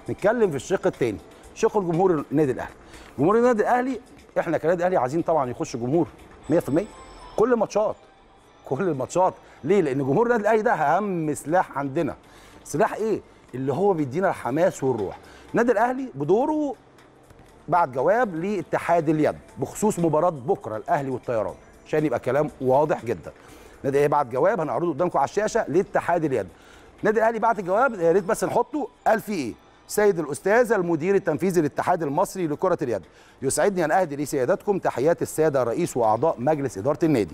نتكلم في الشق الثاني شق الجمهور النادي الاهلي جمهور النادي الاهلي احنا كنادي اهلي عايزين طبعا يخش جمهور 100% كل الماتشات كل الماتشات ليه لان جمهور النادي الاهلي ده اهم سلاح عندنا سلاح ايه اللي هو بيدينا الحماس والروح النادي الاهلي بدوره بعد جواب لاتحاد اليد بخصوص مباراه بكره الاهلي والطيران عشان يبقى كلام واضح جدا نادي ايه بعد جواب هنعرضه قدامكم على الشاشه لاتحاد اليد النادي الاهلي بعت الجواب يا ريت بس نحطه قال فيه ايه سيد الاستاذ المدير التنفيذي للاتحاد المصري لكره اليد يسعدني ان اهدي لسيادتكم تحيات الساده رئيس واعضاء مجلس اداره النادي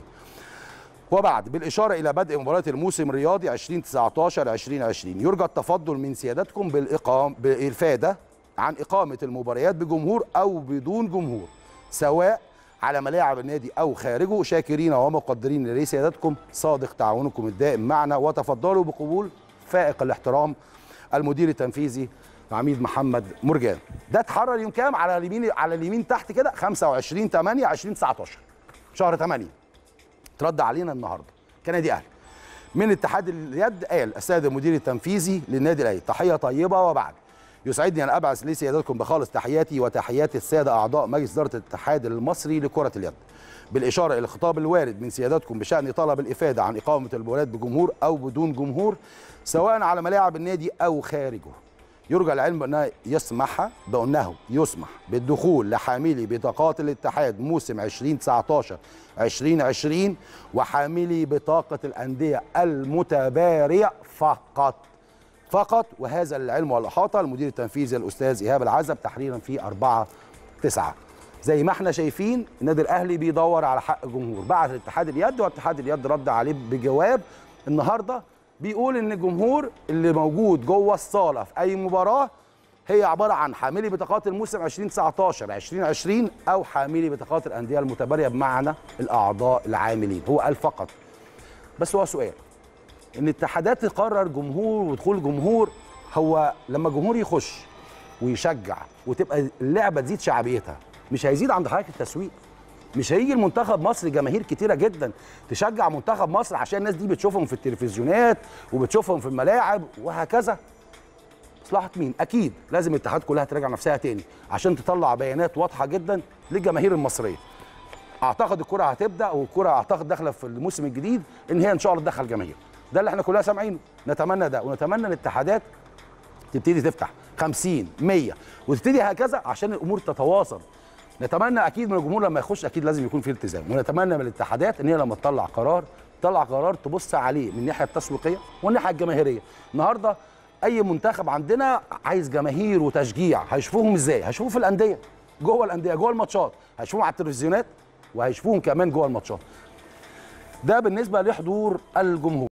وبعد بالإشارة إلى بدء مباراة الموسم الرياضي 2019 2020 يرجى التفضل من سيادتكم بالإقام بالإفادة عن إقامة المباريات بجمهور أو بدون جمهور سواء على ملاعب النادي أو خارجه شاكرين ومقدرين لسيادتكم صادق تعاونكم الدائم معنا وتفضلوا بقبول فائق الاحترام المدير التنفيذي العميد محمد مرجان ده اتحرر يوم كام على اليمين على اليمين تحت كده 25 8 2019 شهر 8 ترد علينا النهارده كنادي اهلي من اتحاد اليد قال السيد المدير التنفيذي للنادي الاهلي تحيه طيبه وبعد يسعدني ان ابعث لسيادتكم بخالص تحياتي وتحيات الساده اعضاء مجلس اداره الاتحاد المصري لكره اليد بالاشاره الى الخطاب الوارد من سيادتكم بشان طلب الافاده عن اقامه المباريات بجمهور او بدون جمهور سواء على ملاعب النادي او خارجه يرجى العلم انه يسمح بانه يسمح بالدخول لحاملي بطاقات الاتحاد موسم 2019 2020 وحاملي بطاقه الانديه المتبارع فقط فقط وهذا للعلم والاحاطه المدير التنفيذي الاستاذ ايهاب العزب تحريرا في 4 9 زي ما احنا شايفين النادي الاهلي بيدور على حق الجمهور بعت الاتحاد اليد واتحاد اليد رد عليه بجواب النهارده بيقول ان الجمهور اللي موجود جوه الصاله في اي مباراه هي عباره عن حاملي بطاقات الموسم 2019 2020 او حاملي بطاقات الانديه المتباريه بمعنى الاعضاء العاملين هو قال فقط بس هو سؤال ان الاتحادات تقرر جمهور ودخول جمهور هو لما الجمهور يخش ويشجع وتبقى اللعبه تزيد شعبيتها مش هيزيد عند حضرتك التسويق مش هيجي المنتخب مصر جماهير كتيره جدا تشجع منتخب مصر عشان الناس دي بتشوفهم في التلفزيونات وبتشوفهم في الملاعب وهكذا مصلحه مين اكيد لازم الاتحاد كلها تراجع نفسها تاني عشان تطلع بيانات واضحه جدا للجماهير المصريه اعتقد الكره هتبدا والكره اعتقد داخله في الموسم الجديد ان هي ان شاء الله تدخل جماهير ده اللي احنا كلنا سامعينه نتمنى ده ونتمنى الاتحادات تبتدي تفتح 50 100 وتبتدي هكذا عشان الامور تتواصل نتمنى اكيد من الجمهور لما يخش اكيد لازم يكون في التزام ونتمنى من الاتحادات ان هي لما تطلع قرار تطلع قرار تبص عليه من الناحيه التسويقيه والناحيه الجماهيريه النهارده اي منتخب عندنا عايز جماهير وتشجيع هيشوفوهم ازاي هيشوفوهم في الانديه جوه الانديه جوه الماتشات هيشوفوهم على التلفزيونات وهيشوفوهم كمان جوه الماتشات ده بالنسبه لحضور الجمهور